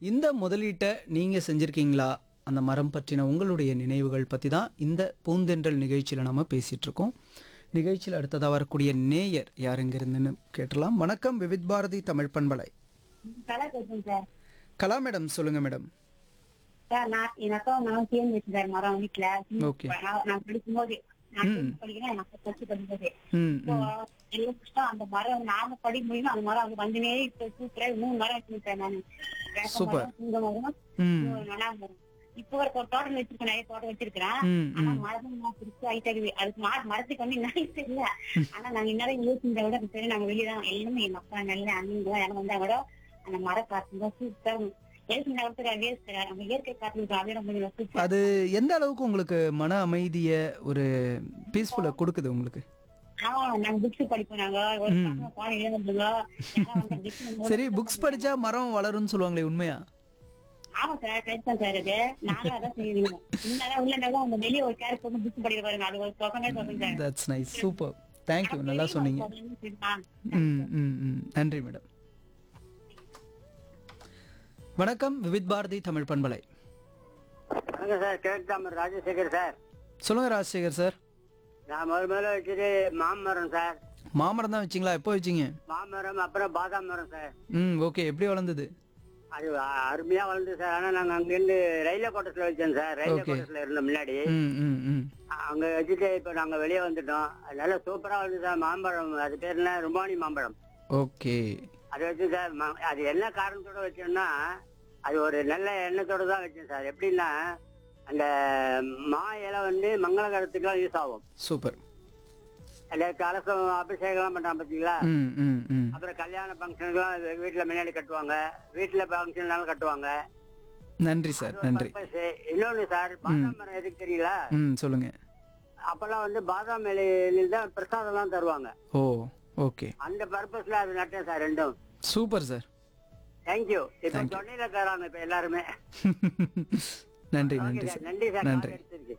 இந்த முதலீட்டை நீங்க செஞ்சிருக்கீங்களா அந்த மரம் பற்றின உங்களுடைய நினைவுகள் பற்றி தான் இந்த பூந்தென்றல் நிகழ்ச்சியில் நம்ம பேசிட்டு இருக்கோம் நிகழ்ச்சியில் அடுத்ததாக வரக்கூடிய நேயர் யாருங்க இருந்துன்னு கேட்டலாம் வணக்கம் விவித் பாரதி தமிழ் பண்பலை கலா பேசுறேன் சார் கலா மேடம் சொல்லுங்க மேடம் சார் நான் என் அக்கா நான் சேர்ந்து வச்சு சார் மரம் வீட்டுல Okay. நான் நான் படிக்கும்போது நான் tenth படிக்கிறேன் என் அக்கா பச்சு படிக்கும்போது ம் இப்போ ம் எல்லாம் கஷ்டம் அந்த மரம் நாம படிக்கும் போது அந்த மரம் அது வந்துனே இப்ப சூப்பரா மூணு மரம் வச்சிருக்கேன் சார் நான் வேப்ப Super. மரம், புங்க மரம் ம் இன்னொரு நொனா மரம் இப்போ ஒரு தோட்டம் வச்சிருக்கேன் நிறைய தோட்டம் வச்சிருக்கிறேன் ம் ஆனா ம் மரம் நான் பிடிச்சி ஆயிட்டாக்குது அதுக்கு மா மரத்துக்கு வந்து என்ன இல்ல ஆனா நாங்க இன்னும் யோசிச்சதை விட சரி நாங்க வெளியே தான் எல்லாமே எங்க அப்பா நல்ல அண்ணன் எல்லாம் வந்தா கூட அந்த மர காத்து தான் சூப்பரா ஏசி நேரத்துல வேஸ்ட் நம்ம இயற்கை காத்து அதே ரொம்ப சூப்பர் அது எந்த அளவுக்கு உங்களுக்கு மன அமைதியை ஒரு பீஸ்ஃபுல்லை கொடுக்குது உங்களுக்கு ஆமா நாங்க புக்ஸ் படிப்போம் நாங்க ஒரு ம். பக்கம் பாடம் எழுதுங்க எல்லாம் வந்து books வந்து சரி புக்ஸ் படிச்சா மரம் வளரும்னு சொல்லுவாங்களே உண்மையா ஆமா சார் கரெக்ட் தான் சார் இது நானும் அதான் செய்வீங்க முன்னாடி உள்ள இருந்தாலும் அந்த வெளியே ஒரு கேரட் போட்டு புக்ஸ் படிக்க பாருங்க அது ஒரு பக்கமே சொல்லுங்க sir that's nice super thank you நல்லா சொன்னீங்க ம் ம் ம் நன்றி மேடம் வணக்கம் விவித் பாரதி தமிழ் பண்பலை வணக்கம் சார் கிழக்கு தாமர் ராஜசேகர் சார் சொல்லுங்க ராஜசேகர் சார் நான் முதல் முதல்ல வச்சது மாமரம் சார் மாமரம் தான் வச்சிங்களா எப்போ வச்சீங்க மாமரம் அப்புறம் பாதாம் மரம் சார் ம் ஓகே எப்படி வளர்ந்தது அது அ- அருமையா வளர்ந்து சார் ஆனா நாங்க அங்கிருந்து ரயில்வே கோட்டத்துல வச்சோம் சார் ரயில்வே Okay. கோட்டத்துல இருந்தோம் முன்னாடி ம் ம் ம் அங்க வச்சுட்டு இப்ப நாங்க வெளியே வந்துட்டோம் அது நல்லா சூப்பரா வளர்ந்து சார் மாம்பழம் அது பேர் என்ன ருமானி மாம்பழம் ஓகே அது வச்சு சார் ம- அது என்ன காரணத்தோட வச்சோம்னா அது ஒரு நல்ல எண்ணத்தோட தான் வச்சேன் சார் எப்படின்னா அந்த மா இலை வந்து மங்களகரத்துக்குலாம் யூஸ் ஆகும் சூப்பர் அந்த கலசம் அபிஷேகம் பண்றான் பாத்தீங்களா ம் ம் ம் அப்புறம் கல்யாண ஃபங்க்ஷனுக்குலாம் வீட்டுல முன்னாடி கட்டுவாங்க வீட்டுல ஃபங்க்ஷன்னாலும் கட்டுவாங்க நன்றி சார் நன்றி purpose. இன்னொன்னு சார் பாதாம் மரம் எதுக்கு தெரியல ம் சொல்லுங்க அப்பெல்லாம் வந்து பாதாம் இலையில தான் பிரசாதம் எல்லாம் தருவாங்க ஓ ஓகே அந்த பர்பஸ்ல அது நட்டேன் சார் ரெண்டும் சூப்பர் சார் தேங்க்யூ இப்ப Thank you. தொண்டையில தராங்க இப்ப எல்லாருமே நன்றி ஓகே நன்றி சார் சார் நன்றி சார் நன்றி. கால் எடுத்ததுக்கு.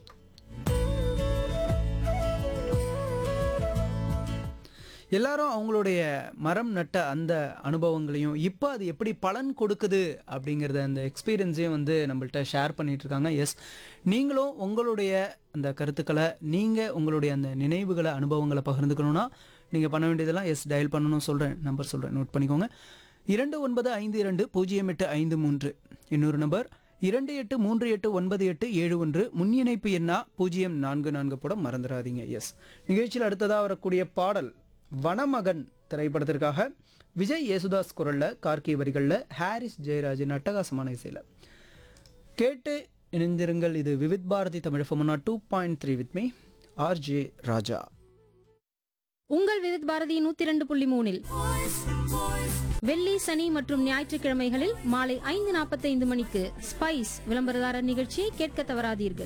எல்லாரும் அவங்களுடைய மரம் நட்ட அந்த அனுபவங்களையும் இப்போ அது எப்படி பலன் கொடுக்குது அப்படிங்கிறத அந்த எக்ஸ்பீரியன்ஸையும் வந்து நம்மள்ட்ட ஷேர் பண்ணிட்டு இருக்காங்க எஸ் நீங்களும் உங்களுடைய அந்த கருத்துக்களை நீங்கள் உங்களுடைய அந்த நினைவுகளை அனுபவங்களை பகிர்ந்துக்கணும்னா நீங்கள் பண்ண வேண்டியதெல்லாம் எஸ் டயல் பண்ணணும் சொல்கிறேன் நம்பர் சொல்கிறேன் நோட் பண்ணிக்கோங்க இரண்டு ஒன்பது ஐந்து இரண்டு பூஜ்ஜியம் எட்டு ஐந்து மூன்று இன்னொரு நம்பர் இரண்டு எட்டு மூன்று எட்டு ஒன்பது எட்டு ஏழு ஒன்று முன் இணைப்பு எண்ணா பூஜ்ஜியம் நான்கு நான்கு போட மறந்துடாதீங்க எஸ் நிகழ்ச்சியில் அடுத்ததாக வரக்கூடிய பாடல் வனமகன் திரைப்படத்திற்காக விஜய் யேசுதாஸ் குரல்ல கார்கி வரிகளில் ஹாரிஸ் ஜெயராஜின் அட்டகாசமான இசையில் கேட்டு இணைந்திருங்கள் இது Vividh Bharati Tamil FM two point three with me RJ Raja உங்கள் விவித் பாரதி நூத்தி ரெண்டு புள்ளி மூணில் வெள்ளி சனி மற்றும் ஞாயிற்றுக்கிழமைகளில் மாலை ஐந்து நாற்பத்தைந்து மணிக்கு ஸ்பைஸ் விளம்பரதாரர் நிகழ்ச்சியை கேட்க தவறாதீர்கள்